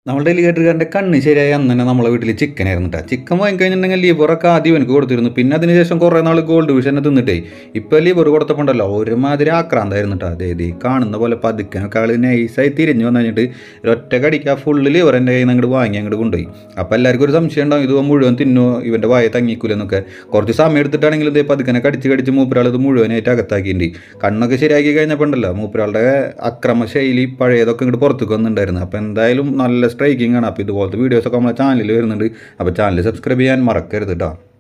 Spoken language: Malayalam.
നമ്മുടെ ഡെലിഗേറ്ററുകാരൻ്റെ കണ്ണ് ശരിയായി അന്ന് തന്നെ നമ്മളെ വീട്ടിൽ ചിക്കൻ ആയിരുന്നു കേട്ടോ ചിക്കൻ വാങ്ങി കഴിഞ്ഞിട്ടുണ്ടെങ്കിൽ ലിവറൊക്കെ ആദ്യം എനിക്ക് കൊടുത്തിരുന്നു പിന്നെ അതിന് ശേഷം കുറേ നാൾ ഗോൾഡ് വിഷനെ തിന്നിട്ടേ ഇപ്പോൾ ലിവർ കൊടുത്തപ്പോണ്ടല്ലോ ഒരുമാതിരി ആക്രാന്തായിരുന്നു കേട്ടോ അതായത് ഈ കാണുന്ന പോലെ പതുക്കനൊക്കെ ആൾ നൈസായി തിരിഞ്ഞു വന്നു കഴിഞ്ഞിട്ട് ഒരൊറ്റ കടിക്ക് ആ ഫുള്ള് ലിവർ എൻ്റെ കയ്യിൽ നിന്ന് അങ്ങോട്ട് വാങ്ങി അങ്ങോട്ട് കൊണ്ടുപോയി അപ്പോൾ എല്ലാവർക്കും ഒരു സംശയം ഉണ്ടാവും ഇത് മുഴുവൻ തിന്നോ ഇവൻ്റെ വായ തങ്ങിക്കൂലെന്നൊക്കെ കുറച്ച് സമയം എടുത്തിട്ടാണെങ്കിലും ഇതേ പതുക്കനെ കടിച്ച് കടിച്ച് മൂപ്പരാൾ ഇത് മുഴുവനായിട്ട് അകത്താക്കിയിട്ടുണ്ട് കണ്ണൊക്കെ ശരിയാക്കി കഴിഞ്ഞപ്പോൾ ഉണ്ടല്ലോ മൂപ്പരാളുടെ അക്രമ ശൈലി പഴയതൊക്കെ ഇങ്ങോട്ട് പുറത്തേക്ക് വന്നിട്ടുണ്ടായിരുന്നു അപ്പോൾ എന്തായാലും നല്ല സ്ട്രൈക്കിംഗ് ആണ് അപ്പോൾ ഇതുപോലത്തെ വീഡിയോസൊക്കെ നമ്മളെ ചാനലിൽ വരുന്നുണ്ട് അപ്പോൾ ചാനൽ സബ്സ്ക്രൈബ് ചെയ്യാൻ മറക്കരുത് കേട്ടോ